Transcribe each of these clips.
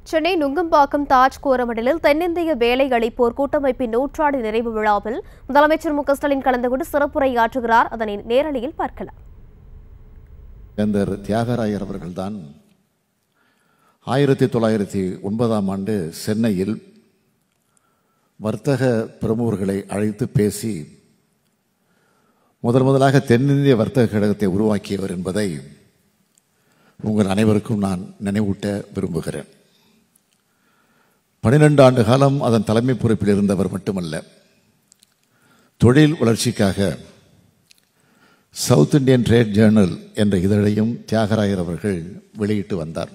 சென்னை நுங்கம்பாக்கம் தாஜ் கோரமடலில் தென்னிந்திய வேலை அளிப்போர் கூட்டமைப்பின் நூற்றாண்டு நிறைவு விழாவில் முதலமைச்சர் மு க ஸ்டாலின் கலந்து கொண்டு சிறப்புரையாற்றுகிறார் அதனை நேரலையில் பார்க்கலாம் வேந்தர் தியாகராயர் அவர்கள்தான் ஆயிரத்தி தொள்ளாயிரத்தி ஒன்பதாம் ஆண்டு சென்னையில் வர்த்தக பிரமுகர்களை அழைத்து பேசி முதன் முதலாக தென்னிந்திய வர்த்தக கழகத்தை உருவாக்கியவர் என்பதை உங்கள் அனைவருக்கும் நான் நினைவூட்ட விரும்புகிறேன் பனிரெண்டு ஆண்டு காலம் அதன் தலைமை பொறுப்பில் இருந்தவர் மட்டுமல்ல தொழில் வளர்ச்சிக்காக சவுத் இந்தியன் ட்ரேட் ஜேர்னல் என்ற இதழையும் தியாகராயர் அவர்கள் வெளியிட்டு வந்தார்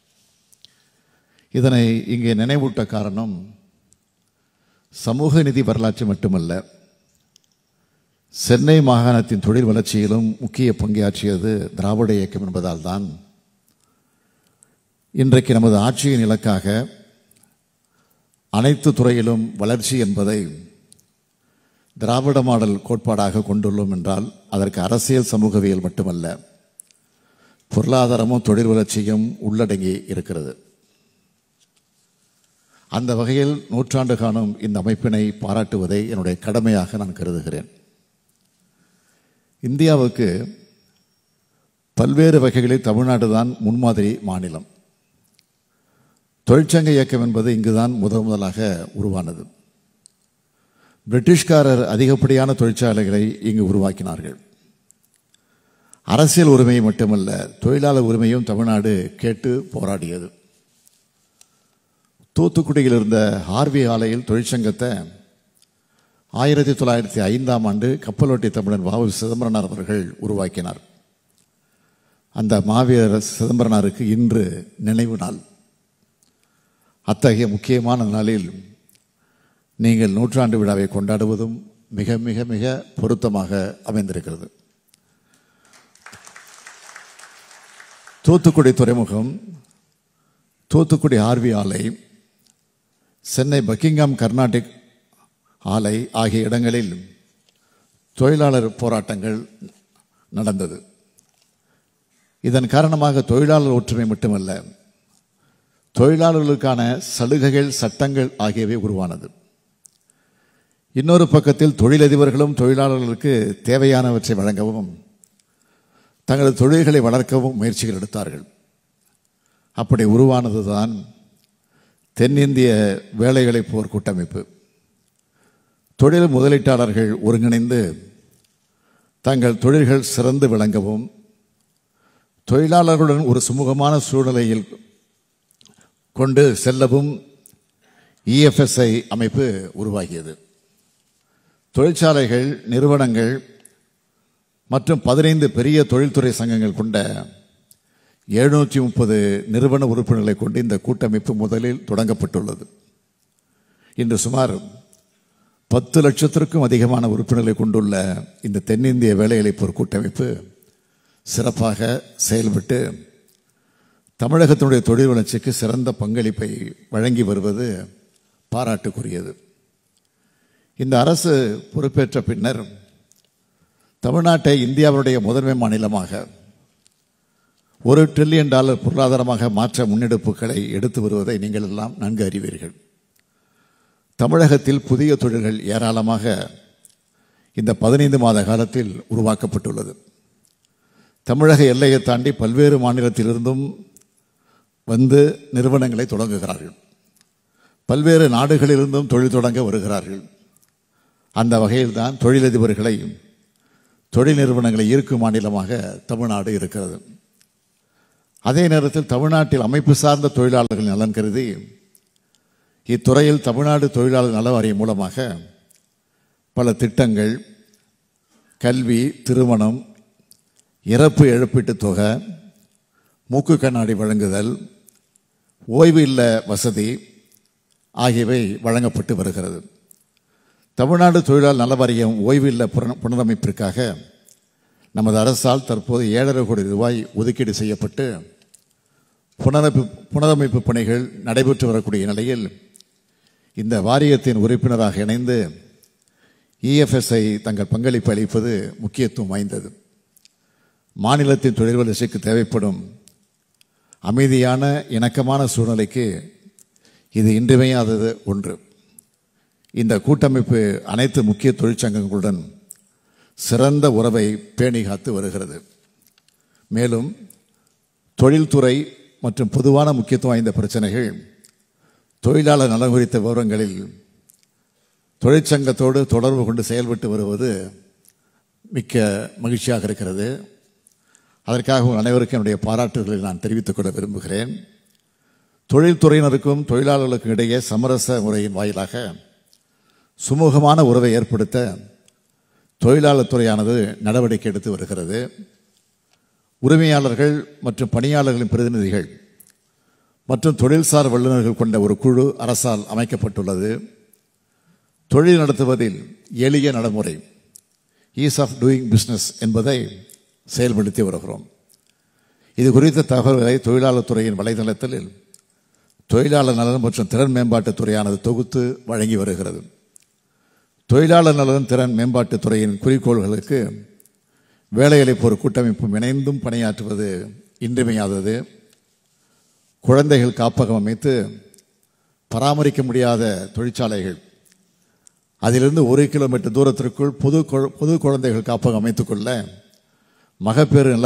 இதனை இங்கே நினைவூட்ட காரணம் சமூக நிதி வரலாற்று மட்டுமல்ல சென்னை மாகாணத்தின் தொழில் வளர்ச்சியிலும் முக்கிய பங்காற்றியது திராவிட இயக்கம் என்பதால் தான் இன்றைக்கு நமது ஆட்சியின் இலக்காக அனைத்து துறையிலும் வளர்ச்சி என்பதை திராவிட மாடல் கோட்பாடாக கொண்டுள்ளோம் என்றால் அதற்கு அரசியல் சமூகவியல் மட்டுமல்ல பொருளாதாரமும் தொழில் வளர்ச்சியும் உள்ளடங்கி இருக்கிறது அந்த வகையில் நூற்றாண்டு காணும் இந்த அமைப்பினை பாராட்டுவதை என்னுடைய கடமையாக நான் கருதுகிறேன் இந்தியாவுக்கு பல்வேறு வகைகளில் தமிழ்நாடு தான் முன்மாதிரி மாநிலம் தொழிற்சங்க இயக்கம் என்பது இங்குதான் முதன் முதலாக உருவானது பிரிட்டிஷ்காரர் அதிகப்படியான தொழிற்சாலைகளை இங்கு உருவாக்கினார்கள் அரசியல் உரிமை மட்டுமல்ல தொழிலாளர் உரிமையும் தமிழ்நாடு கேட்டு போராடியது தூத்துக்குடியில் இருந்த ஹார்வி ஆலையில் தொழிற்சங்கத்தை ஆயிரத்தி தொள்ளாயிரத்தி ஐந்தாம் ஆண்டு கப்பலோட்டி தமிழன் வாவு சிதம்பரனார் அவர்கள் உருவாக்கினார் அந்த மாவீரர் சிதம்பரனாருக்கு இன்று நினைவு நாள் அத்தகைய முக்கியமான நாளில் நீங்கள் நூற்றாண்டு விழாவை கொண்டாடுவதும் மிக மிக மிக பொருத்தமாக அமைந்திருக்கிறது தூத்துக்குடி துறைமுகம் தூத்துக்குடி ஆர்வி ஆலை சென்னை பக்கிங்காம் கர்நாடிக் ஆலை ஆகிய இடங்களில் தொழிலாளர் போராட்டங்கள் நடந்தது இதன் காரணமாக தொழிலாளர் ஒற்றுமை மட்டுமல்ல தொழிலாளர்களுக்கான சலுகைகள் சட்டங்கள் ஆகியவை உருவானது இன்னொரு பக்கத்தில் தொழிலதிபர்களும் தொழிலாளர்களுக்கு தேவையானவற்றை வழங்கவும் தங்களது தொழில்களை வளர்க்கவும் முயற்சிகள் எடுத்தார்கள் அப்படி உருவானதுதான் தென்னிந்திய வேலைகளை போர் கூட்டமைப்பு தொழில் முதலீட்டாளர்கள் ஒருங்கிணைந்து தங்கள் தொழில்கள் சிறந்து விளங்கவும் தொழிலாளர்களுடன் ஒரு சுமூகமான சூழ்நிலையில் கொண்டு செல்லவும் இஎஃப்எஸ்ஐ அமைப்பு உருவாகியது தொழிற்சாலைகள் நிறுவனங்கள் மற்றும் பதினைந்து பெரிய தொழில்துறை சங்கங்கள் கொண்ட எழுநூற்றி முப்பது நிறுவன உறுப்பினர்களை கொண்டு இந்த கூட்டமைப்பு முதலில் தொடங்கப்பட்டுள்ளது இன்று சுமார் பத்து லட்சத்திற்கும் அதிகமான உறுப்பினர்களை கொண்டுள்ள இந்த தென்னிந்திய வேலையளிப்போர் கூட்டமைப்பு சிறப்பாக செயல்பட்டு தமிழகத்தினுடைய தொழில் வளர்ச்சிக்கு சிறந்த பங்களிப்பை வழங்கி வருவது பாராட்டுக்குரியது இந்த அரசு பொறுப்பேற்ற பின்னர் தமிழ்நாட்டை இந்தியாவுடைய முதன்மை மாநிலமாக ஒரு ட்ரில்லியன் டாலர் பொருளாதாரமாக மாற்ற முன்னெடுப்புகளை எடுத்து வருவதை நீங்கள் எல்லாம் நன்கு அறிவீர்கள் தமிழகத்தில் புதிய தொழில்கள் ஏராளமாக இந்த பதினைந்து மாத காலத்தில் உருவாக்கப்பட்டுள்ளது தமிழக எல்லையை தாண்டி பல்வேறு மாநிலத்திலிருந்தும் வந்து நிறுவனங்களை தொடங்குகிறார்கள் பல்வேறு நாடுகளிலிருந்தும் தொழில் தொடங்க வருகிறார்கள் அந்த வகையில் தான் தொழிலதிபர்களை தொழில் நிறுவனங்களை ஈர்க்கும் மாநிலமாக தமிழ்நாடு இருக்கிறது அதே நேரத்தில் தமிழ்நாட்டில் அமைப்பு சார்ந்த தொழிலாளர்கள் நலன் கருதி இத்துறையில் தமிழ்நாடு தொழிலாளர் நல வாரியம் மூலமாக பல திட்டங்கள் கல்வி திருமணம் இறப்பு இழப்பீட்டுத் தொகை மூக்கு கண்ணாடி வழங்குதல் ஓய்வு இல்ல வசதி ஆகியவை வழங்கப்பட்டு வருகிறது தமிழ்நாடு தொழிலாளர் நல வாரியம் ஓய்வு இல்ல புன- புனரமைப்பிற்காக நமது அரசால் தற்போது ஏழரை கோடி ரூபாய் ஒதுக்கீடு செய்யப்பட்டு புனரமைப்பு புனரமைப்பு பணிகள் நடைபெற்று வரக்கூடிய நிலையில் இந்த வாரியத்தின் உறுப்பினராக இணைந்து இஎஃப்எஸ்ஐ தங்கள் பங்களிப்பு அளிப்பது முக்கியத்துவம் வாய்ந்தது மாநிலத்தின் தொழில் வளர்ச்சிக்கு தேவைப்படும் அமைதியான இணக்கமான சூழ்நிலைக்கு இது இன்றியமையாதது ஒன்று இந்த கூட்டமைப்பு அனைத்து முக்கிய தொழிற்சங்கங்களுடன் சிறந்த உறவை பேணி காத்து வருகிறது மேலும் தொழில்துறை மற்றும் பொதுவான முக்கியத்துவம் வாய்ந்த பிரச்சனைகள் தொழிலாளர் நலன் குறித்த விவரங்களில் தொழிற்சங்கத்தோடு தொடர்பு கொண்டு செயல்பட்டு வருவது மிக்க மகிழ்ச்சியாக இருக்கிறது அதற்காக உங்கள் அனைவருக்கும் என்னுடைய பாராட்டுகளை நான் தெரிவித்துக் கொள்ள விரும்புகிறேன் தொழில்துறையினருக்கும் தொழிலாளர்களுக்கும் இடையே சமரச முறையின் வாயிலாக சுமூகமான உறவை ஏற்படுத்த தொழிலாளர் துறையானது நடவடிக்கை எடுத்து வருகிறது உரிமையாளர்கள் மற்றும் பணியாளர்களின் பிரதிநிதிகள் மற்றும் தொழில்சார் வல்லுநர்கள் கொண்ட ஒரு குழு அரசால் அமைக்கப்பட்டுள்ளது தொழில் நடத்துவதில் எளிய நடைமுறை ஈஸ் ஆஃப் டூயிங் பிஸ்னஸ் என்பதை செயல்படுத்தி வருகிறோம் இது குறித்த தகவல்களை தொழிலாளர் துறையின் வலைதளத்தில் தொழிலாளர் நலன் மற்றும் திறன் மேம்பாட்டுத் துறையானது தொகுத்து வழங்கி வருகிறது தொழிலாளர் நலன் திறன் மேம்பாட்டுத் துறையின் குறிக்கோள்களுக்கு வேலையளிப்பு ஒரு கூட்டமைப்பும் இணைந்தும் பணியாற்றுவது இன்றியமையாதது குழந்தைகள் காப்பகம் அமைத்து பராமரிக்க முடியாத தொழிற்சாலைகள் அதிலிருந்து ஒரு கிலோமீட்டர் தூரத்திற்குள் புது கொ- புது குழந்தைகள் காப்பகம் அமைத்துக்கொள்ள மகப்பேறு நல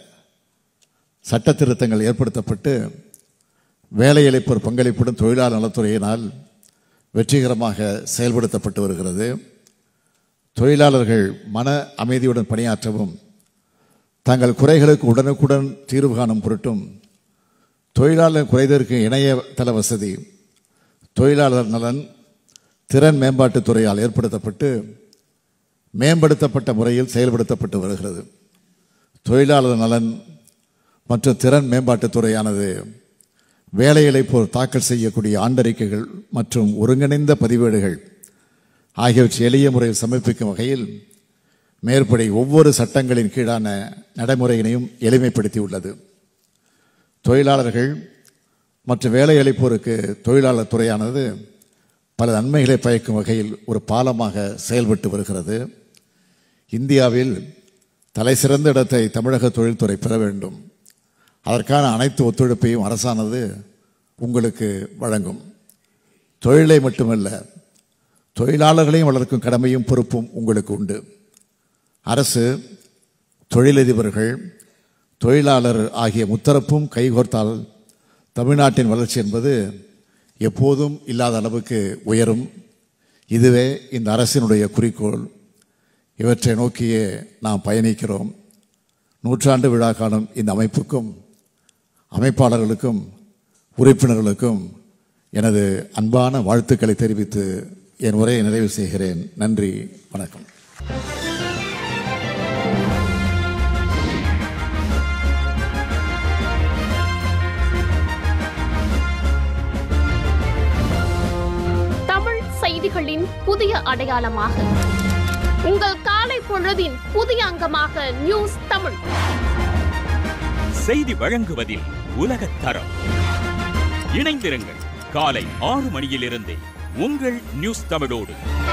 சட்ட திருத்தங்கள் ஏற்படுத்தப்பட்டு வேலையளிப்போர் பங்களிப்புடன் தொழிலாளர் நலத்துறையினால் வெற்றிகரமாக செயல்படுத்தப்பட்டு வருகிறது தொழிலாளர்கள் மன அமைதியுடன் பணியாற்றவும் தங்கள் குறைகளுக்கு உடனுக்குடன் தீர்வு காணும் பொருட்டும் தொழிலாளர் குறைதற்கு இணையதள வசதி தொழிலாளர் நலன் திறன் மேம்பாட்டுத் துறையால் ஏற்படுத்தப்பட்டு மேம்படுத்தப்பட்ட முறையில் செயல்படுத்தப்பட்டு வருகிறது தொழிலாளர் நலன் மற்றும் திறன் மேம்பாட்டுத் துறையானது வேலையிழைப்போர் தாக்கல் செய்யக்கூடிய ஆண்டறிக்கைகள் மற்றும் ஒருங்கிணைந்த பதிவேடுகள் ஆகியவற்றை எளிய முறையில் சமர்ப்பிக்கும் வகையில் மேற்படி ஒவ்வொரு சட்டங்களின் கீழான நடைமுறையினையும் எளிமைப்படுத்தியுள்ளது தொழிலாளர்கள் மற்றும் வேலையளிப்போருக்கு தொழிலாளர் துறையானது பல நன்மைகளை பயக்கும் வகையில் ஒரு பாலமாக செயல்பட்டு வருகிறது இந்தியாவில் தலைசிறந்த இடத்தை தமிழக தொழில்துறை பெற வேண்டும் அதற்கான அனைத்து ஒத்துழைப்பையும் அரசானது உங்களுக்கு வழங்கும் தொழிலை மட்டுமல்ல தொழிலாளர்களையும் வளர்க்கும் கடமையும் பொறுப்பும் உங்களுக்கு உண்டு அரசு தொழிலதிபர்கள் தொழிலாளர் ஆகிய முத்தரப்பும் கைகோர்த்தால் தமிழ்நாட்டின் வளர்ச்சி என்பது எப்போதும் இல்லாத அளவுக்கு உயரும் இதுவே இந்த அரசினுடைய குறிக்கோள் இவற்றை நோக்கியே நாம் பயணிக்கிறோம் நூற்றாண்டு விழா காணும் இந்த அமைப்புக்கும் அமைப்பாளர்களுக்கும் உறுப்பினர்களுக்கும் எனது அன்பான வாழ்த்துக்களை தெரிவித்து என் உரையை நிறைவு செய்கிறேன் நன்றி வணக்கம் தமிழ் செய்திகளின் புதிய அடையாளமாக உங்கள் காலை பொழுதின் புதிய அங்கமாக நியூஸ் தமிழ் செய்தி வழங்குவதில் உலகத் தரம் இணைந்திருங்கள் காலை ஆறு மணியிலிருந்தே உங்கள் நியூஸ் தமிழோடு